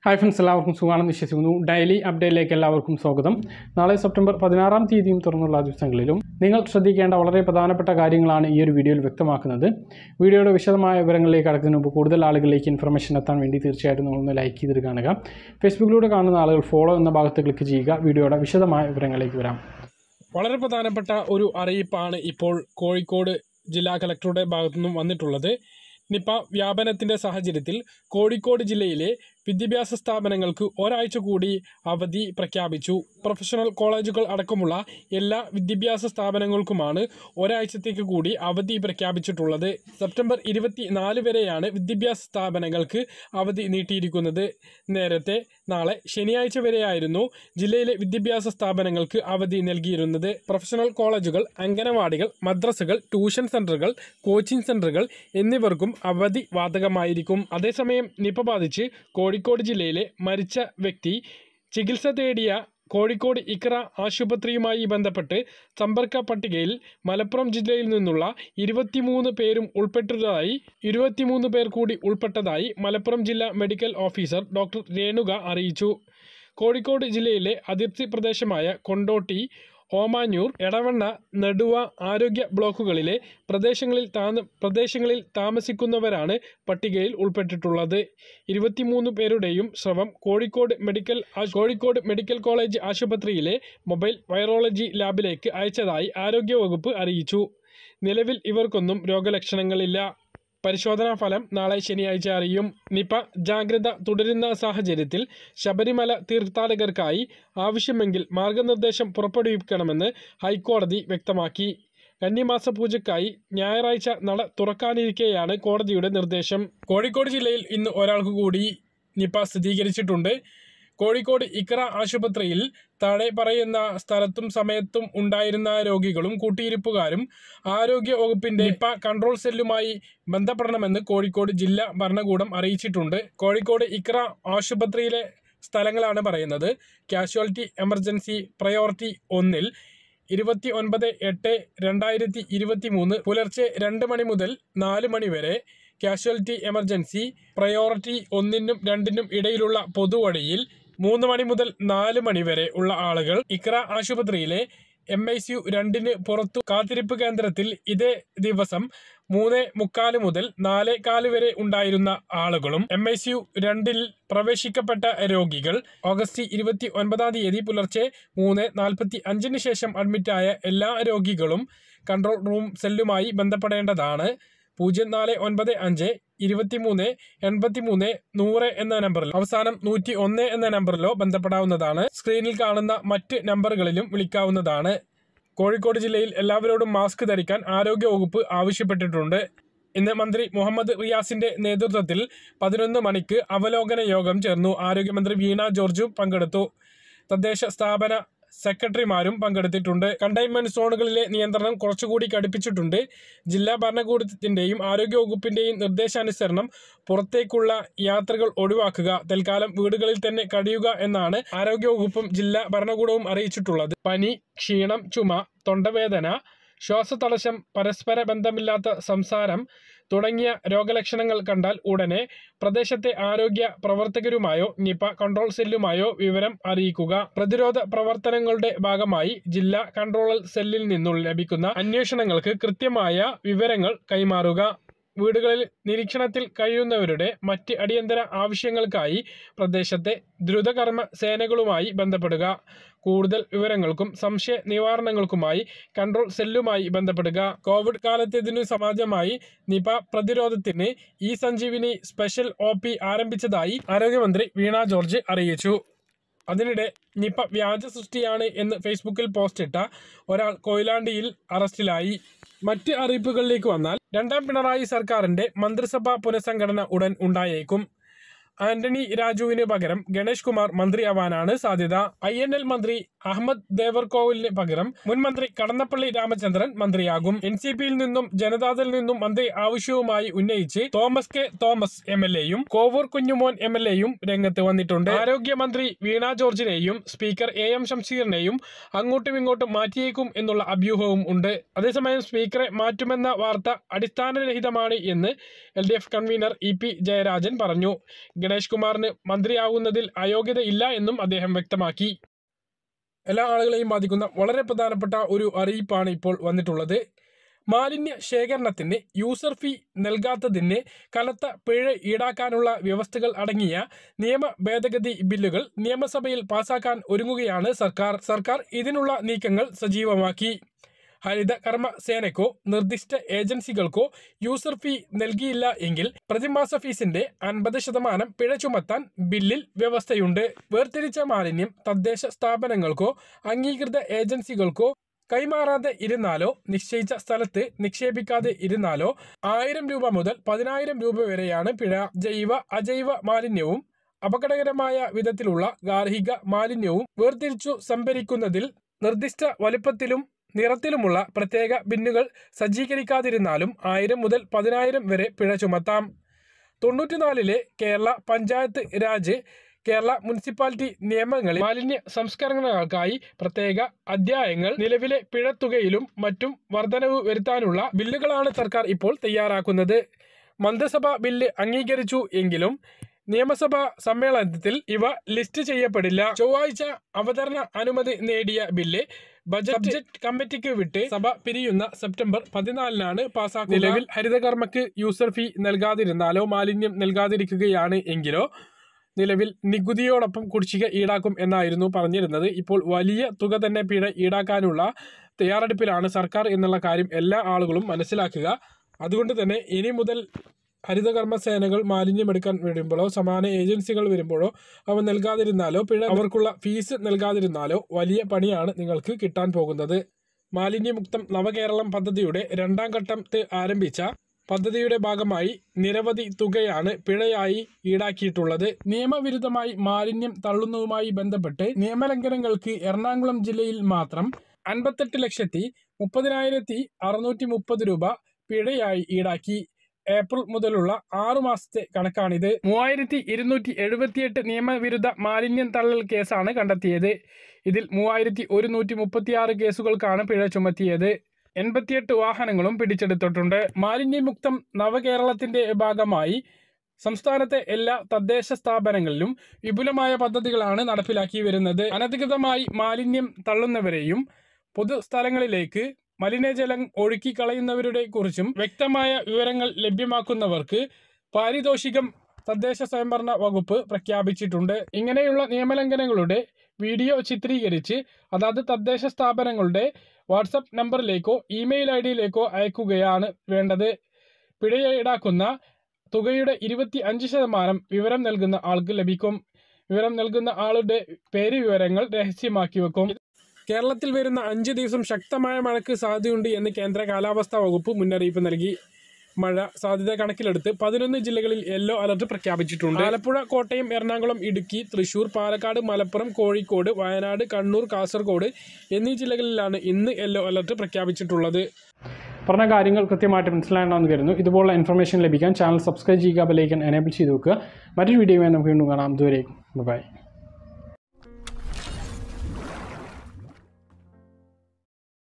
hi friends എല്ലാവർക്കും സുഖമാണെന്ന് വിശ്വസിക്കുന്നു ഡെയിലി അപ്ഡേറ്റിലേക്ക് എല്ലാവർക്കും സ്വാഗതം നാളെ സെപ്റ്റംബർ പതിനാറാം തീയതിയും തുറന്നുള്ള ദിവസങ്ങളിലും നിങ്ങൾ ശ്രദ്ധിക്കേണ്ട വളരെ പ്രധാനപ്പെട്ട കാര്യങ്ങളാണ് ഈ ഒരു വീഡിയോയിൽ വ്യക്തമാക്കുന്നത് വീഡിയോയുടെ വിശദമായ വിവരങ്ങളിലേക്ക് കടക്കുന്നതിന് മുമ്പ് കൂടുതൽ ആളുകളിലേക്ക് ഇൻഫർമേഷൻ എത്താൻ വേണ്ടി തീർച്ചയായിട്ടും നിങ്ങളൊന്ന് ലൈക്ക് ചെയ്ത് കാണുക ഫേസ്ബുക്കിലൂടെ കാണുന്ന ആളുകൾ ഫോളോ എന്ന ഭാഗത്ത് ക്ലിക്ക് ചെയ്യുക വീഡിയോയുടെ വിശദമായ വിവരങ്ങളിലേക്ക് വരാം വളരെ പ്രധാനപ്പെട്ട ഒരു അറിയിപ്പാണ് ഇപ്പോൾ കോഴിക്കോട് ജില്ലാ കലക്ടറുടെ ഭാഗത്തു നിന്നും വന്നിട്ടുള്ളത് നിപ വ്യാപനത്തിന്റെ സാഹചര്യത്തിൽ കോഴിക്കോട് ജില്ലയിലെ വിദ്യാഭ്യാസ സ്ഥാപനങ്ങൾക്ക് ഒരാഴ്ച കൂടി അവധി പ്രഖ്യാപിച്ചു പ്രൊഫഷണൽ കോളേജുകൾ അടക്കമുള്ള എല്ലാ വിദ്യാഭ്യാസ സ്ഥാപനങ്ങൾക്കുമാണ് ഒരാഴ്ചത്തേക്ക് കൂടി അവധി പ്രഖ്യാപിച്ചിട്ടുള്ളത് സെപ്റ്റംബർ ഇരുപത്തി നാല് വരെയാണ് വിദ്യാഭ്യാസ സ്ഥാപനങ്ങൾക്ക് അവധി നീട്ടിയിരിക്കുന്നത് നേരത്തെ നാളെ ശനിയാഴ്ച വരെയായിരുന്നു ജില്ലയിലെ വിദ്യാഭ്യാസ സ്ഥാപനങ്ങൾക്ക് അവധി നൽകിയിരുന്നത് പ്രൊഫഷണൽ കോളേജുകൾ അംഗനവാടികൾ മദ്രസകൾ ട്യൂഷൻ സെന്ററുകൾ കോച്ചിംഗ് സെന്ററുകൾ എന്നിവർക്കും അവധി ബാധകമായിരിക്കും അതേസമയം നിപ ബാധിച്ച് കോഴിക്കോട് ജില്ലയിലെ മരിച്ച വ്യക്തി ചികിത്സ തേടിയ കോഴിക്കോട് ഇക്ര ആശുപത്രിയുമായി ബന്ധപ്പെട്ട് സമ്പർക്ക പട്ടികയിൽ മലപ്പുറം ജില്ലയിൽ നിന്നുള്ള ഇരുപത്തിമൂന്ന് പേരും ഉൾപ്പെട്ടതായി ഇരുപത്തിമൂന്ന് പേർ കൂടി ഉൾപ്പെട്ടതായി മലപ്പുറം ജില്ലാ മെഡിക്കൽ ഓഫീസർ ഡോക്ടർ രേണുക അറിയിച്ചു കോഴിക്കോട് ജില്ലയിലെ അതിർത്തി പ്രദേശമായ കൊണ്ടോട്ടി ഓമാഞ്ഞൂർ എടവണ്ണ നെടുവ ആരോഗ്യ ബ്ലോക്കുകളിലെ പ്രദേശങ്ങളിൽ താമ പ്രദേശങ്ങളിൽ താമസിക്കുന്നവരാണ് പട്ടികയിൽ ഉൾപ്പെട്ടിട്ടുള്ളത് ഇരുപത്തിമൂന്ന് പേരുടെയും ശ്രവം കോഴിക്കോട് മെഡിക്കൽ ആ- കോഴിക്കോട് മെഡിക്കൽ കോളേജ് ആശുപത്രിയിലെ മൊബൈൽ വൈറോളജി ലാബിലേക്ക് അയച്ചതായി ആരോഗ്യവകുപ്പ് അറിയിച്ചു നിലവിൽ ഇവർക്കൊന്നും രോഗലക്ഷണങ്ങളില്ല പരിശോധനാ ഫലം നാളെ ശനിയാഴ്ച അറിയും നിപ ജാഗ്രത തുടരുന്ന സാഹചര്യത്തിൽ ശബരിമല തീർത്ഥാടകർക്കായി ആവശ്യമെങ്കിൽ മാർഗനിർദ്ദേശം പുറപ്പെടുവിക്കണമെന്ന് ഹൈക്കോടതി വ്യക്തമാക്കി കന്നിമാസ പൂജയ്ക്കായി ഞായറാഴ്ച നട തുറക്കാനിരിക്കെയാണ് കോടതിയുടെ നിർദ്ദേശം കോഴിക്കോട് ജില്ലയിൽ ഇന്ന് ഒരാൾക്ക് കൂടി നിപ സ്ഥിരീകരിച്ചിട്ടുണ്ട് കോഴിക്കോട് ഇക്ര ആശുപത്രിയിൽ താഴെ പറയുന്ന സ്ഥലത്തും സമയത്തും ഉണ്ടായിരുന്ന രോഗികളും കൂട്ടിയിരിപ്പുകാരും ആരോഗ്യ വകുപ്പിന്റെ നിപ കൺട്രോൾ സെല്ലുമായി ബന്ധപ്പെടണമെന്ന് കോഴിക്കോട് ജില്ലാ ഭരണകൂടം അറിയിച്ചിട്ടുണ്ട് കോഴിക്കോട് ഇക്ര ആശുപത്രിയിലെ സ്ഥലങ്ങളാണ് പറയുന്നത് കാഷ്വാലിറ്റി എമർജൻസി പ്രയോറിറ്റി ഒന്നിൽ ഇരുപത്തി ഒൻപത് എട്ട് രണ്ടായിരത്തി ഇരുപത്തി മൂന്ന് പുലർച്ചെ രണ്ട് മണി മുതൽ നാല് മണി വരെ കാഷ്വാലിറ്റി എമർജൻസി പ്രയോറിറ്റി ഒന്നിനും രണ്ടിനും ഇടയിലുള്ള പൊതുവഴിയിൽ മൂന്ന് മണി മുതൽ നാല് മണി വരെ ഉള്ള ആളുകൾ ഇക്ര ആശുപത്രിയിലെ എം ഐ സി യു രണ്ടിന് പുറത്തു കാത്തിരിപ്പ് കേന്ദ്രത്തിൽ ഇതേ ദിവസം മൂന്ന് മുക്കാല് മുതൽ നാല് കാല് വരെ ഉണ്ടായിരുന്ന ആളുകളും എം ഐ സി യു രണ്ടിൽ പ്രവേശിക്കപ്പെട്ട രോഗികൾ ഓഗസ്റ്റ് ഇരുപത്തി ഒൻപതാം തീയതി പുലർച്ചെ മൂന്ന് നാൽപ്പത്തി അഞ്ചിന് ശേഷം അഡ്മിറ്റായ എല്ലാ രോഗികളും കൺട്രോൾ റൂം സെല്ലുമായി ബന്ധപ്പെടേണ്ടതാണ് പൂജ്യം നാല് ഒൻപത് അഞ്ച് ഇരുപത്തിമൂന്ന് എൺപത്തിമൂന്ന് നൂറ് എന്ന നമ്പറിൽ അവസാനം നൂറ്റി ഒന്ന് എന്ന നമ്പറിലോ ബന്ധപ്പെടാവുന്നതാണ് സ്ക്രീനിൽ കാണുന്ന മറ്റ് നമ്പറുകളിലും വിളിക്കാവുന്നതാണ് കോഴിക്കോട് ജില്ലയിൽ എല്ലാവരോടും മാസ്ക് ധരിക്കാൻ ആരോഗ്യവകുപ്പ് ആവശ്യപ്പെട്ടിട്ടുണ്ട് ഇന്ന് മന്ത്രി മുഹമ്മദ് റിയാസിന്റെ നേതൃത്വത്തിൽ പതിനൊന്ന് മണിക്ക് അവലോകന യോഗം ചേർന്നു ആരോഗ്യമന്ത്രി വീണ ജോർജും പങ്കെടുത്തു തദ്ദേശ സ്ഥാപന സെക്രട്ടറിമാരും പങ്കെടുത്തിട്ടുണ്ട് കണ്ടെയ്ൻമെന്റ് സോണുകളിലെ നിയന്ത്രണം കുറച്ചുകൂടി കടുപ്പിച്ചിട്ടുണ്ട് ജില്ലാ ഭരണകൂടത്തിന്റെയും ആരോഗ്യവകുപ്പിന്റെയും നിർദ്ദേശാനുസരണം പുറത്തേക്കുള്ള യാത്രകൾ ഒഴിവാക്കുക തൽക്കാലം വീടുകളിൽ തന്നെ കഴിയുക എന്നാണ് ആരോഗ്യവകുപ്പും ജില്ലാ ഭരണകൂടവും അറിയിച്ചിട്ടുള്ളത് പനി ക്ഷീണം ചുമ തൊണ്ടവേദന ശ്വാസതടസ്സം പരസ്പര ബന്ധമില്ലാത്ത സംസാരം തുടങ്ങിയ രോഗലക്ഷണങ്ങൾ കണ്ടാൽ ഉടനെ പ്രദേശത്തെ ആരോഗ്യ പ്രവർത്തകരുമായോ നിപ കൺട്രോൾ സെല്ലുമായോ വിവരം അറിയിക്കുക പ്രതിരോധ പ്രവർത്തനങ്ങളുടെ ഭാഗമായി ജില്ലാ കൺട്രോൾ സെല്ലിൽ നിന്നും ലഭിക്കുന്ന അന്വേഷണങ്ങൾക്ക് കൃത്യമായ വിവരങ്ങൾ കൈമാറുക വീടുകളിൽ നിരീക്ഷണത്തിൽ കഴിയുന്നവരുടെ മറ്റ് അടിയന്തര ആവശ്യങ്ങൾക്കായി പ്രദേശത്തെ ദ്രുതകർമ്മ സേനകളുമായി ബന്ധപ്പെടുക കൂടുതൽ വിവരങ്ങൾക്കും സംശയ നിവാരണങ്ങൾക്കുമായി കൺട്രോൾ സെല്ലുമായി ബന്ധപ്പെടുക കോവിഡ് കാലത്തേതിനു സമാജമായി നിപ പ്രതിരോധത്തിന് E Sanjeevani special O P ആരംഭിച്ചതായി ആരോഗ്യമന്ത്രി വീണ ജോർജ് അറിയിച്ചു അതിനിടെ നിപ വ്യാജ സൃഷ്ടിയാണ് എന്ന് ഫേസ്ബുക്കിൽ പോസ്റ്റിട്ട ഒരാൾ കൊയിലാണ്ടിയിൽ അറസ്റ്റിലായി മറ്റ് അറിയിപ്പുകളിലേക്ക് വന്നാൽ രണ്ടാം പിണറായി സർക്കാരിന്റെ മന്ത്രിസഭാ പുനഃസംഘടന ഉടൻ ഉണ്ടായേക്കും ആന്റണി രാജുവിന് പകരം ഗണേഷ് കുമാർ മന്ത്രിയാവാനാണ് സാധ്യത ഐ എൻ എൽ മന്ത്രി അഹമ്മദ് ദേവർകോവിലിന് പകരം മുൻ മന്ത്രി കടന്നപ്പള്ളി രാമചന്ദ്രൻ മന്ത്രിയാകും എൻ സി പിയിൽ നിന്നും ജനതാദളിൽ നിന്നും മന്ത്രി ആവശ്യവുമായി ഉന്നയിച്ച് Thomas K Thomas M L എയും കോവൂർ കുഞ്ഞുമോൻ എം എൽ എയും രംഗത്ത് വന്നിട്ടുണ്ട് ആരോഗ്യമന്ത്രി വീണ ജോർജിനെയും സ്പീക്കർ എ എം ഷംസീറിനെയും അങ്ങോട്ടും ഇങ്ങോട്ടും മാറ്റിയേക്കും എന്നുള്ള അഭ്യൂഹവും ഉണ്ട് അതേസമയം സ്പീക്കറെ മാറ്റുമെന്ന വാർത്ത അടിസ്ഥാനരഹിതമാണ് എന്ന് L D F convener E P Jayarajan പറഞ്ഞു ഗണേഷ് കുമാറിന് മന്ത്രിയാവുന്നതിൽ അയോഗ്യതയില്ല എന്നും അദ്ദേഹം വ്യക്തമാക്കി എല്ലാ ആളുകളെയും ബാധിക്കുന്ന വളരെ പ്രധാനപ്പെട്ട ഒരു അറിയിപ്പാണ് ഇപ്പോൾ വന്നിട്ടുള്ളത് മാലിന്യ ശേഖരണത്തിന് യൂസർ ഫീ നൽകാത്തതിന് കനത്ത പിഴ ഈടാക്കാനുള്ള വ്യവസ്ഥകൾ അടങ്ങിയ നിയമ ഭേദഗതി ബില്ലുകൾ നിയമസഭയിൽ പാസാക്കാൻ ഒരുങ്ങുകയാണ് സർക്കാർ സർക്കാർ ഇതിനുള്ള നീക്കങ്ങൾ സജീവമാക്കി ഹരിത കർമ്മ സേനയ്ക്കോ നിർദ്ദിഷ്ട ഏജൻസികൾക്കോ യൂസർ ഫീ നൽകിയില്ല എങ്കിൽ പ്രതിമാസ ഫീസിന്റെ അൻപത് ശതമാനം പിഴ ചുമത്താൻ ബില്ലിൽ വ്യവസ്ഥയുണ്ട് വേർതിരിച്ച മാലിന്യം തദ്ദേശ സ്ഥാപനങ്ങൾക്കോ അംഗീകൃത ഏജൻസികൾക്കോ കൈമാറാതെ ഇരുന്നാലോ നിശ്ചയിച്ച സ്ഥലത്ത് നിക്ഷേപിക്കാതെ ഇരുന്നാലോ ആയിരം രൂപ മുതൽ പതിനായിരം രൂപ വരെയാണ് പിഴ ജൈവ അജൈവ മാലിന്യവും അപകടകരമായ വിധത്തിലുള്ള ഗാർഹിക മാലിന്യവും വേർതിരിച്ചു സംഭരിക്കുന്നതിൽ നിർദ്ദിഷ്ട വലുപ്പത്തിലും നിറത്തിലുമുള്ള പ്രത്യേക ബിന്നുകൾ സജ്ജീകരിക്കാതിരുന്നാലും ആയിരം മുതൽ പതിനായിരം വരെ പിഴ ചുമത്താം തൊണ്ണൂറ്റിനാലിലെ കേരള പഞ്ചായത്ത് രാജ് കേരള മുനിസിപ്പാലിറ്റി നിയമങ്ങളിൽ മാലിന്യ സംസ്കരണങ്ങൾക്കായി പ്രത്യേക അധ്യായങ്ങൾ നിലവിലെ പിഴത്തുകയിലും മറ്റും വർധനവ് വരുത്താനുള്ള ബില്ലുകളാണ് സർക്കാർ ഇപ്പോൾ തയ്യാറാക്കുന്നത് മന്ത്രിസഭ ബില്ല് അംഗീകരിച്ചു എങ്കിലും നിയമസഭാ സമ്മേളനത്തിൽ ഇവ ലിസ്റ്റ് ചെയ്യപ്പെടില്ല ചൊവ്വാഴ്ച അവതരണ അനുമതി നേടിയ ബില്ല് ബജറ്റ് കമ്മിറ്റിക്ക് വിട്ട് സഭ പിരിയുന്ന സെപ്റ്റംബർ പതിനാലിനാണ് പാസാക്കുക നിലവിൽ ഹരിതകർമ്മക്ക് യൂസർ ഫീ നൽകാതിരുന്നാലോ മാലിന്യം നൽകാതിരിക്കുകയാണ് എങ്കിലോ നിലവിൽ നികുതിയോടൊപ്പം കുടിശ്ശിക ഈടാക്കും എന്നായിരുന്നു പറഞ്ഞിരുന്നത് ഇപ്പോൾ വലിയ തുക തന്നെ പിഴ ഈടാക്കാനുള്ള തയ്യാറെടുപ്പിലാണ് സർക്കാർ എന്നുള്ള കാര്യം എല്ലാ ആളുകളും മനസ്സിലാക്കുക അതുകൊണ്ട് തന്നെ ഇനി മുതൽ ഹരിതകർമ്മ സേനകൾ മാലിന്യമെടുക്കാൻ വരുമ്പോഴോ സമാന ഏജൻസികൾ വരുമ്പോഴോ അവ നൽകാതിരുന്നാലോ പിഴ അവർക്കുള്ള ഫീസ് നൽകാതിരുന്നാലോ വലിയ പണിയാണ് നിങ്ങൾക്ക് കിട്ടാൻ പോകുന്നത് മാലിന്യമുക്തം നവകേരളം പദ്ധതിയുടെ രണ്ടാം ഘട്ടത്തിൽ ആരംഭിച്ച പദ്ധതിയുടെ ഭാഗമായി നിരവധി തുകയാണ് പിഴയായി ഈടാക്കിയിട്ടുള്ളത് നിയമവിരുദ്ധമായി മാലിന്യം തള്ളുന്നതുമായി ബന്ധപ്പെട്ട് നിയമലംഘനങ്ങൾക്ക് എറണാകുളം ജില്ലയിൽ മാത്രം അൻപത്തെട്ട് ലക്ഷത്തി മുപ്പതിനായിരത്തി അറുന്നൂറ്റി മുപ്പത് രൂപ പിഴയായി ഈടാക്കി ഏപ്രിൽ മുതലുള്ള ആറു മാസത്തെ കണക്കാണിത് മൂവായിരത്തി ഇരുന്നൂറ്റി എഴുപത്തിയെട്ട് നിയമവിരുദ്ധ മാലിന്യം തള്ളൽ കേസാണ് കണ്ടെത്തിയത് ഇതിൽ മൂവായിരത്തി ഒരുന്നൂറ്റി മുപ്പത്തിയാറ് കേസുകൾക്കാണ് പിഴ ചുമത്തിയത് എൺപത്തിയെട്ട് വാഹനങ്ങളും പിടിച്ചെടുത്തിട്ടുണ്ട് മാലിന്യമുക്തം നവകേരളത്തിന്റെ ഭാഗമായി സംസ്ഥാനത്തെ എല്ലാ തദ്ദേശ സ്ഥാപനങ്ങളിലും വിപുലമായ പദ്ധതികളാണ് നടപ്പിലാക്കി വരുന്നത് അനധികൃതമായി മാലിന്യം തള്ളുന്നവരെയും പൊതുസ്ഥലങ്ങളിലേക്ക് മലിനജലം ഒഴുക്കിക്കളയുന്നവരുടെ കുറിച്ചും വ്യക്തമായ വിവരങ്ങൾ ലഭ്യമാക്കുന്നവർക്ക് പാരിതോഷികം തദ്ദേശ സ്വയംഭരണ വകുപ്പ് പ്രഖ്യാപിച്ചിട്ടുണ്ട് ഇങ്ങനെയുള്ള നിയമലംഘനങ്ങളുടെ വീഡിയോ ചിത്രീകരിച്ച് അതാത് തദ്ദേശ സ്ഥാപനങ്ങളുടെ വാട്സപ്പ് നമ്പറിലേക്കോ ഇമെയിൽ ഐ ഡിയിലേക്കോ അയക്കുകയാണ് വേണ്ടത് പിഴ ഈടാക്കുന്ന തുകയുടെ ഇരുപത്തി അഞ്ച് ശതമാനം വിവരം നൽകുന്ന ആൾക്ക് ലഭിക്കും വിവരം നൽകുന്ന ആളുടെ പേര് വിവരങ്ങൾ രഹസ്യമാക്കി വെക്കും കേരളത്തിൽ വരുന്ന അഞ്ച് ദിവസം ശക്തമായ മഴയ്ക്ക് സാധ്യതയുണ്ട് എന്ന് കേന്ദ്ര കാലാവസ്ഥാ വകുപ്പ് മുന്നറിയിപ്പ് നൽകി മഴ സാധ്യത കണക്കിലെടുത്ത് പതിനൊന്ന് ജില്ലകളിൽ യെല്ലോ അലർട്ട് പ്രഖ്യാപിച്ചിട്ടുണ്ട് ആലപ്പുഴ കോട്ടയം എറണാകുളം ഇടുക്കി തൃശൂർ പാലക്കാട് മലപ്പുറം കോഴിക്കോട് വയനാട് കണ്ണൂർ കാസർഗോഡ് എന്നീ ജില്ലകളിലാണ് ഇന്ന് യെല്ലോ അലർട്ട് പ്രഖ്യാപിച്ചിട്ടുള്ളത് പറഞ്ഞ കാര്യങ്ങൾ കൃത്യമായിട്ട് മനസ്സിലാകണമെന്ന് കരുതുന്നു ഇതുപോലുള്ള ഇൻഫർമേഷൻ ലഭിക്കാൻ ചാനൽ സബ്സ്ക്രൈബ് ചെയ്യുക ബെലൈക്കൻ എനേബിൾ ചെയ്ത് വെക്കുക മറ്റൊരു വീഡിയോയുമായി നമുക്ക് വീണ്ടും കാണാം ഇതുവരേക്കും ബൈ